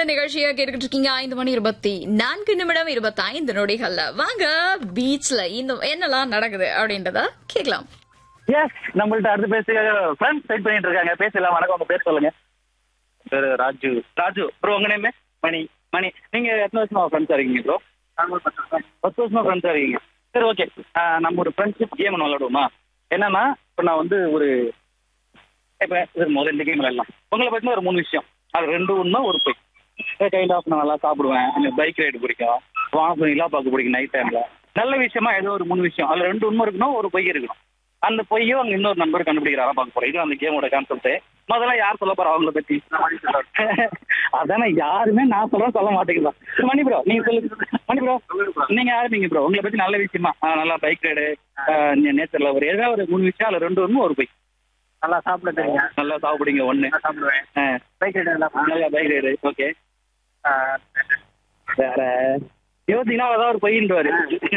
நிகழ்ச்சியை கேட்டுக்கிட்டு இருக்கீங்க ஐந்து மணி இருபத்தி நான்கு நிமிடம் இருபத்தி ஐந்து நொடிகள்ல வாங்க பீச்ல இந்த என்னெல்லாம் நடக்குது அப்படின்றத கேட்கலாம் எஸ் நம்மள்ட்ட அடுத்து பேச ஃப்ரெண்ட்ஸ் வெயிட் பண்ணிட்டு இருக்காங்க பேசலாம் வணக்கம் உங்க பேர் சொல்லுங்க பேர் ராஜு ராஜு ப்ரோ உங்க நேம் மணி மணி நீங்க எத்தனை வருஷமா ஃப்ரெண்ட்ஸா இருக்கீங்க ப்ரோ பத்து வருஷமா ஃப்ரெண்ட்ஸா இருக்கீங்க சரி ஓகே நம்ம ஒரு ஃப்ரெண்ட்ஷிப் கேம் விளையாடுவோமா என்னன்னா இப்போ நான் வந்து ஒரு இப்போ இது முதல்ல இந்த கேம் விளையாடலாம் உங்களை பற்றின ஒரு மூணு விஷயம் அது ரெண்டு உண்மை ஒரு பொய் கைண்ட் ஆஃப் நான் நல்லா சாப்பிடுவேன் எனக்கு பைக் ரைடு பிடிக்கும் வாங்க நிலா பார்க்க பிடிக்கும் நைட் டைம்ல நல்ல விஷயமா ஏதோ ஒரு மூணு விஷயம் அதுல ரெண்டு உண்மை இருக்கணும் ஒரு பொய் இருக்கணும் அந்த பொய்யும் அங்க இன்னொரு நண்பர் கண்டுபிடிக்கிறாரா பார்க்க போறோம் இது அந்த கேமோட கான்செப்ட் முதல்ல யார் சொல்ல போறா அவங்கள பத்தி அதானே யாருமே நான் சொல்றேன் சொல்ல மாட்டேங்கிறா மணி ப்ரோ நீங்க சொல்லுங்க மணி ப்ரோ நீங்க யாரு நீங்க ப்ரோ உங்களை பத்தி நல்ல விஷயமா ஆ, நல்லா பைக் ரைடு நேச்சர்ல ஒரு ஏதாவது ஒரு மூணு விஷயம் அதுல ரெண்டு உண்மை ஒரு பொய் நல்லா சாப்பிட தெரியுங்க நல்லா சாப்பிடுங்க ஒண்ணு நல்லா சாப்பிடுவேன் ஆ, பைக் ரைடு நல்லா நல்லா பைக் ரைடு ஓகே ஆ, வேற யோசிங்கன்னா ஏதாவது ஒரு பொய்ன்றாரு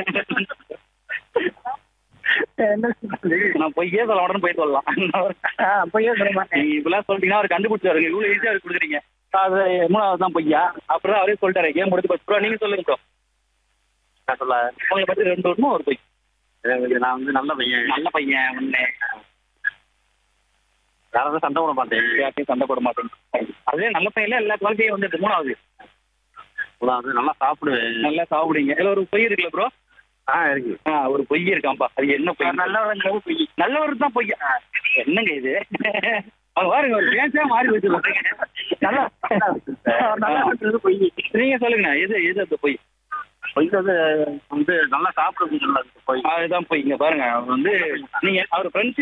என்ன சொல்றது? நான் பொய்யே சொல்ல மாட்டேன்னு போய் சொல்லலாம் ஆ, பொய்யே சொல்ல மாட்டேன் நீங்க இப்பெல்லாம் சொல்லிட்டீங்கன்னா அவர் கண்டுபிடிச்சாருங்க இவ்வளவு ஈஸியா அவருக்கு கொடுக்குறீங்க அது மூணாவது தான் பொய்யா அப்புறம் அவரே சொல்லிட்டாரு கேம் முடிச்சு ப்ரோ நீங்க சொல்லுங்க ப்ரோ நான் சொல்ல உங்களை பத்தி ரெண்டு வருஷமா ஒரு பொய் எனக்கு நான் வந்து நல்ல பையன் நல்ல பையன் ஒண்ணு யாராவது சண்டை போட மாட்டேன் யார்ட்டையும் சண்டை போட மாட்டேன் அதே நல்ல பையன்ல எல்லா குவாலிட்டியும் வந்துட்டு மூணாவது நான் வந்து நல்லா சாப்பிடுவேன் நல்லா சாப்பிடுங்க இதுல ஒரு பொய் இருக்குல்ல ப்ரோ ஆ இருக்கு ஆ ஒரு பொய் இருக்காம்பா அது என்ன பொய் நல்லவங்க பொய் நல்லவர் தான் பொய் என்னங்க இது அவங்க பாருங்க ஒரு பேச்சா மாறி வச்சு நல்லா நல்ல பொய் நீங்க சொல்லுங்க எது எது அந்த பொய் பொய் வந்து வந்து நல்லா சாப்பிடுறது நல்லது பொய் அதுதான் பொய் இங்க பாருங்க அவர் வந்து நீங்க அவர் ஃப்ரெண்ட்ஸ்